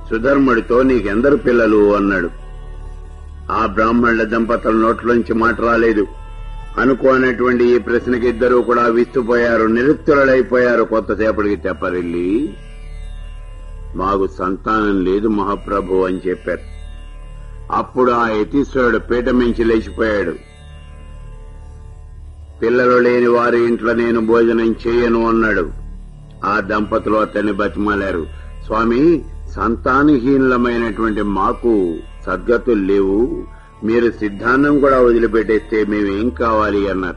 సుధర్ముడితో నీకెందరు పిల్లలు అన్నాడు ఆ బ్రాహ్మణుల దంపతుల నోట్లోంచి మాట రాలేదు అనుకోనటువంటి ఈ ప్రశ్నకి ఇద్దరూ కూడా విస్తుపోయారు నిరుత్తులైపోయారు కొత్తసేపటికి తెప్పరిల్లి మాకు సంతానం లేదు మహాప్రభు అని చెప్పారు అప్పుడు ఆ యతీశ్వరుడు పీట మించి లేచిపోయాడు పిల్లలు లేని వారి ఇంట్లో నేను భోజనం చేయను అన్నాడు ఆ దంపతులు అతన్ని బతిమాలారు స్వామి సంతానహీనులమైనటువంటి మాకు సద్గతులు లేవు మీరు సిద్ధాంతం కూడా వదిలిపెట్టేస్తే మేమేం కావాలి అన్నారు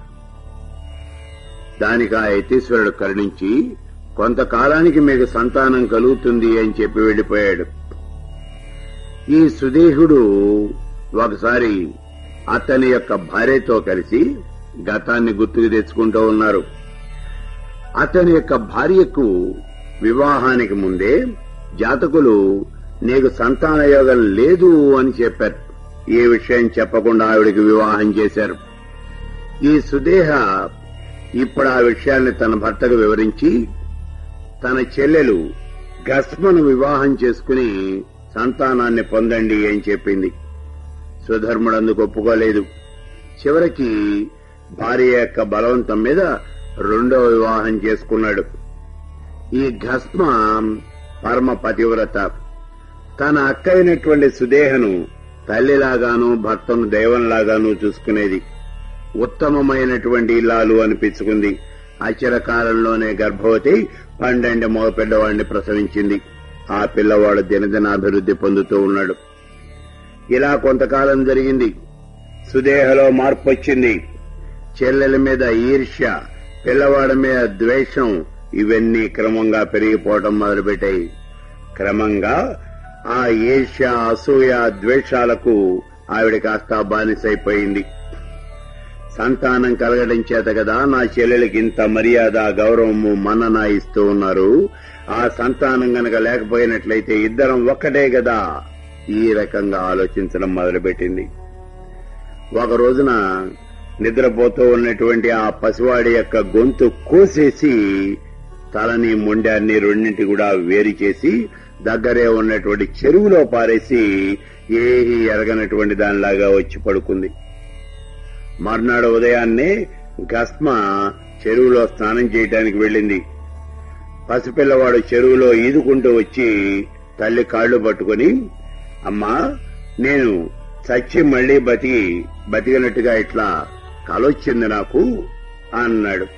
దానికి ఆ యతీశ్వరుడు కరుణించి కొంతకాలానికి మీకు సంతానం కలుగుతుంది అని చెప్పి వెళ్లిపోయాడు ఈ సుదేహుడు ఒకసారి అతని యొక్క భార్యతో కలిసి గతాన్ని గుర్తుకు తెచ్చుకుంటూ ఉన్నారు అతని యొక్క భార్యకు వివాహానికి ముందే జాతకులు నీకు సంతాన యోగం లేదు అని చెప్పారు ఈ విషయం చెప్పకుండా ఆవిడికి వివాహం చేశారు ఈ సుదేహ ఇప్పుడు ఆ విషయాన్ని తన భర్తకు వివరించి తన చెల్లెలు గస్మను వివాహం చేసుకుని సంతానాన్ని పొందండి అని చెప్పింది సుధర్ముడు అందుకు ఒప్పుకోలేదు చివరికి భార్య యొక్క బలవంతం మీద రెండో వివాహం చేసుకున్నాడు ఈ భస్మ పరమ పతివ్రత తన అక్క అయినటువంటి సుదేహను తల్లిలాగాను భర్తను దైవంలాగాను చూసుకునేది ఉత్తమమైనటువంటి ఇల్లాలు అనిపించుకుంది అచిరకాలంలోనే గర్భవతి పండంటి మగ పిల్లవాడిని ప్రసవించింది ఆ పిల్లవాడు దినదినాభివృద్ధి పొందుతూ ఉన్నాడు ఇలా కొంతకాలం జరిగింది సుదేహలో మార్పు వచ్చింది చెల్లెల మీద ఈర్ష్య పిల్లవాడి మీద ద్వేషం ఇవన్నీ క్రమంగా పెరిగిపోవడం మొదలుపెట్టాయి క్రమంగా ఆ ఈర్ష్య అసూయ ద్వేషాలకు ఆవిడ కాస్త బానిసైపోయింది సంతానం కలగడం చేత కదా నా చెల్లెలకి ఇంత మర్యాద గౌరవము మన్నన ఇస్తూ ఉన్నారు ఆ సంతానం గనక లేకపోయినట్లయితే ఇద్దరం ఒక్కటే కదా ఈ రకంగా ఆలోచించడం మొదలుపెట్టింది ఒక రోజున నిద్రపోతూ ఉన్నటువంటి ఆ పసివాడి యొక్క గొంతు కోసేసి తలని మొండాన్ని రెండింటి కూడా వేరు చేసి దగ్గరే ఉన్నటువంటి చెరువులో పారేసి ఏహి ఎరగనటువంటి దానిలాగా వచ్చి పడుకుంది మర్నాడు ఉదయాన్నే గస్మ చెరువులో స్నానం చేయడానికి వెళ్ళింది పసిపిల్లవాడు చెరువులో ఈదుకుంటూ వచ్చి తల్లి కాళ్లు పట్టుకుని అమ్మా నేను చచ్చి మళ్లీ బతికి బతికినట్టుగా ఇట్లా కలొచ్చింది నాకు అన్నాడు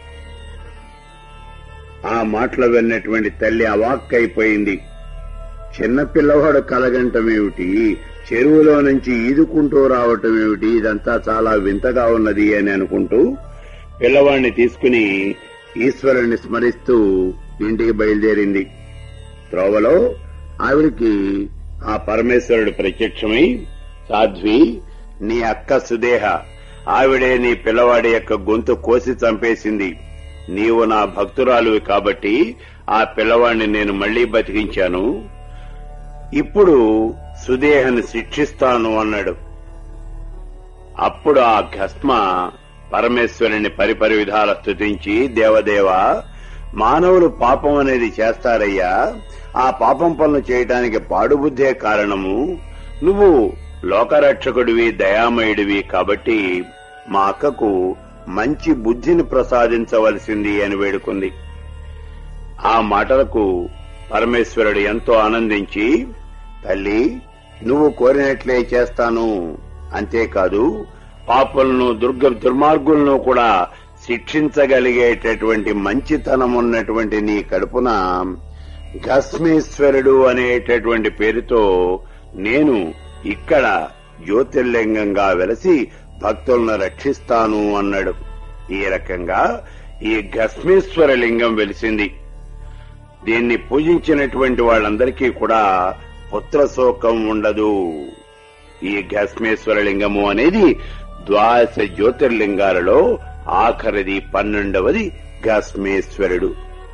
ఆ మాటలు విన్నటువంటి తల్లి అవాక్కైపోయింది చిన్న పిల్లవాడు కలగంటమేమిటి చెరువులో నుంచి ఈదుకుంటూ రావటం ఏమిటి ఇదంతా చాలా వింతగా ఉన్నది అని అనుకుంటూ పిల్లవాడిని తీసుకుని ఈశ్వరుణ్ణి స్మరిస్తూ ఇంటికి బయలుదేరింది త్రోవలో ఆవిడికి ఆ పరమేశ్వరుడు ప్రత్యక్షమై సాధ్వి నీ అక్క సుదేహ ఆవిడే నీ పిల్లవాడి యొక్క గొంతు కోసి చంపేసింది నీవు నా భక్తురాలువి కాబట్టి ఆ పిల్లవాడిని నేను మళ్లీ బతికించాను ఇప్పుడు సుదేహని శిక్షిస్తాను అన్నాడు అప్పుడు ఆ భస్మ పరమేశ్వరుని పరిపరి విధాల స్థుతించి దేవదేవ మానవులు పాపం అనేది చేస్తారయ్యా ఆ పాపం పనులు చేయడానికి పాడుబుద్ధే కారణము నువ్వు లోకరక్షకుడివి దయామయుడివి కాబట్టి మా అక్కకు మంచి బుద్ధిని ప్రసాదించవలసింది అని వేడుకుంది ఆ మాటలకు పరమేశ్వరుడు ఎంతో ఆనందించి తల్లి నువ్వు కోరినట్లే చేస్తాను అంతేకాదు పాపులను దుర్గ దుర్మార్గులను కూడా శిక్షించగలిగేటటువంటి మంచితనం ఉన్నటువంటి నీ కడుపున గస్మేశ్వరుడు అనేటటువంటి పేరుతో నేను ఇక్కడ జ్యోతిర్లింగంగా వెలసి భక్తులను రక్షిస్తాను అన్నాడు ఈ రకంగా ఈ గస్మేశ్వర లింగం వెలిసింది దీన్ని పూజించినటువంటి వాళ్ళందరికీ కూడా పుత్ర శోకం ఉండదు ఈ గస్మేశ్వర లింగము అనేది ద్వాదశ జ్యోతిర్లింగాలలో ఆఖరిది పన్నెండవది గస్మేశ్వరుడు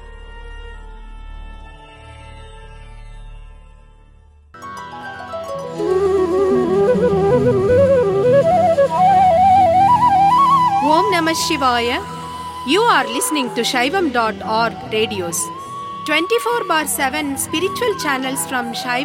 Om Namah Shivaya. You are listening to Shaivam.org radios. 24 bar 7 spiritual channels from Shaivam.